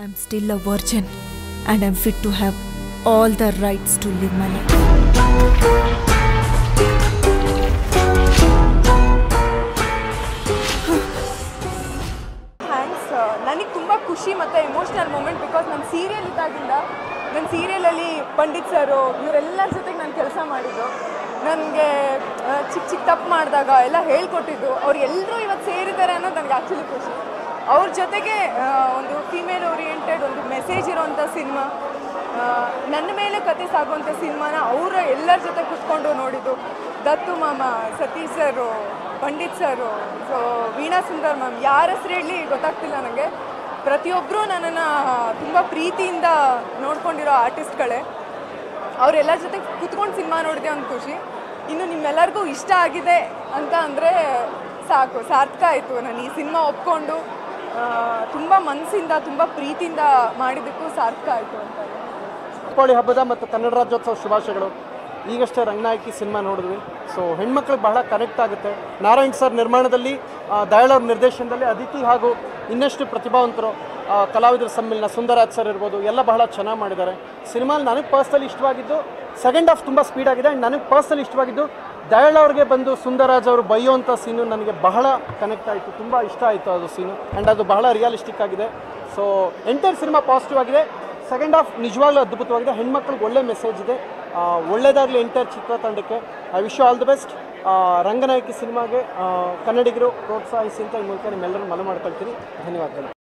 I'm still a virgin and I'm fit to have all the rights to live my life. Thanks ನನಗೆ ತುಂಬ ಖುಷಿ ಮತ್ತು emotional moment because ನನ್ನ serial ಇದ್ದಾಗಿಂದ ನನ್ನ ಸೀರಿಯಲಲ್ಲಿ ಪಂಡಿತ್ ಸರು ಇವರೆಲ್ಲರ ಜೊತೆಗೆ ನಾನು ಕೆಲಸ ಮಾಡಿದ್ದು ನನಗೆ ಚಿಕ್ಕ ಚಿಕ್ಕ ತಪ್ಪು ಮಾಡಿದಾಗ ಎಲ್ಲ ಹೇಳ್ಕೊಟ್ಟಿದ್ದು ಅವ್ರು ಎಲ್ಲರೂ ಇವತ್ತು ಸೇರಿದ್ದಾರೆ ಅನ್ನೋದು ನನಗೆ ಆ್ಯಕ್ಚುಲಿ ಖುಷಿ ಅವ್ರ ಜೊತೆಗೆ ಆ, ಒಂದು ಫಿಮೇಲ್ ಓರಿಯೆಂಟೆಡ್ ಒಂದು ಮೆಸೇಜ್ ಇರೋವಂಥ ಸಿನಿಮಾ ನನ್ನ ಮೇಲೆ ಕತೆ ಸಾಗುವಂಥ ಸಿನಿಮಾನ ಅವರ ಎಲ್ಲರ ಜೊತೆ ಕುತ್ಕೊಂಡು ನೋಡಿದ್ದು ದತ್ತು ಮಾಮ Satish sir Pandit sir so Veena Sundar ma'am ಯಾರ ಹೆಸರು ಹೇಳಿ ಗೊತ್ತಾಗ್ತಿಲ್ಲ ನನಗೆ ಪ್ರತಿಯೊಬ್ಬರು ನನ್ನನ್ನು ತುಂಬ ಪ್ರೀತಿಯಿಂದ ನೋಡ್ಕೊಂಡಿರೋ ಆರ್ಟಿಸ್ಟ್ಗಳೇ ಅವರೆಲ್ಲರ ಜೊತೆ ಕುತ್ಕೊಂಡು ಸಿನಿಮಾ ನೋಡಿದೆ ಒಂದು ಖುಷಿ ಇನ್ನು ನಿಮ್ಮೆಲ್ಲರಿಗೂ ಇಷ್ಟ ಆಗಿದೆ ಅಂತ ಅಂದರೆ ಸಾಕು ಸಾರ್ಥಕ ಆಯಿತು ನಾನು ಈ ಸಿನಿಮಾ ಒಪ್ಕೊಂಡು ತುಂಬ ಮನಸ್ಸಿಂದ ತುಂಬ ಪ್ರೀತಿಯಿಂದ ಮಾಡಿದ್ದಕ್ಕೂ ಸಾರ್ಥಕ ಆಯಿತು ಅಂತ ದೀಪಾವಳಿ ಹಬ್ಬದ ಮತ್ತು ಕನ್ನಡ ರಾಜ್ಯೋತ್ಸವ ಶುಭಾಶಯಗಳು ಈಗಷ್ಟೇ ರಂಗನಾಯಕಿ ಸಿನಿಮಾ ನೋಡಿದ್ವಿ ಸೊ ಹೆಣ್ಮಕ್ಳಿಗೆ ಬಹಳ ಕನೆಕ್ಟ್ ಆಗುತ್ತೆ ನಾರಾಯಣ್ ಸರ್ ನಿರ್ಮಾಣದಲ್ಲಿ ಆ, ದಯಾಳ್ ಅವ್ರ ನಿರ್ದೇಶನದಲ್ಲಿ ಅದಿತಿ ಹಾಗೂ ಇನ್ನಷ್ಟು ಪ್ರತಿಭಾವಂತರು ಆ, ಕಲಾವಿದರ ಸಮ್ಮಿಲನ ಸುಂದರಾಜ್ ಸರ್ ಇರ್ಬೋದು ಎಲ್ಲ ಬಹಳ ಚೆನ್ನಾಗಿ ಮಾಡಿದ್ದಾರೆ ಸಿನಿಮಾಲಿ ನನಗೆ ಪರ್ಸ್ನಲಿ ಇಷ್ಟವಾಗಿದ್ದು ಸೆಕೆಂಡ್ ಹಾಫ್ ತುಂಬ ಸ್ಪೀಡ್ ಆಗಿದೆ ಆ್ಯಂಡ್ ನನಗೆ ಪರ್ಸ್ನಲಿ ಇಷ್ಟವಾಗಿದ್ದು ದಯಾಳ್ ಅವ್ರಿಗೆ ಬಂದು ಸುಂದರಾಜ್ ಅವರು ಬೈಯುವಂಥ ಸೀನು ನನಗೆ ಬಹಳ ಕನೆಕ್ಟ್ ಆಯಿತು ತುಂಬ ಇಷ್ಟ ಆಯಿತು ಅದು ಸೀನು ಆ್ಯಂಡ್ ಅದು ಬಹಳ ರಿಯಲಿಸ್ಟಿಕ್ ಆಗಿದೆ ಸೊ ಎಂಟೈರ್ ಸಿನಿಮಾ ಪಾಸಿಟಿವ್ ಆಗಿದೆ ಸೆಕೆಂಡ್ ಹಾಫ್ ನಿಜವಾಗ್ಲೂ ಅದ್ಭುತವಾಗಿದೆ ಹೆಣ್ಮಕ್ಳಿಗೆ ಒಳ್ಳೆ ಮೆಸೇಜ್ ಇದೆ ಆ, ಒಳ್ಳೆಯದಾಗಲಿ ಎಂಟೈರ್ ಚಿತ್ರತಂಡಕ್ಕೆ I wish all the best Ranganayaki ಸಿನಿಮಾಗೆ ಆ, ಕನ್ನಡಿಗರು ಪ್ರೋತ್ಸಾಹಿಸಿ ಅಂತ ಈ ಮೂಲಕ ನಿಮ್ಮೆಲ್ಲರೂ ಮನವಿ ಮಾಡ್ಕೊಳ್ತೀನಿ ಧನ್ಯವಾದಗಳು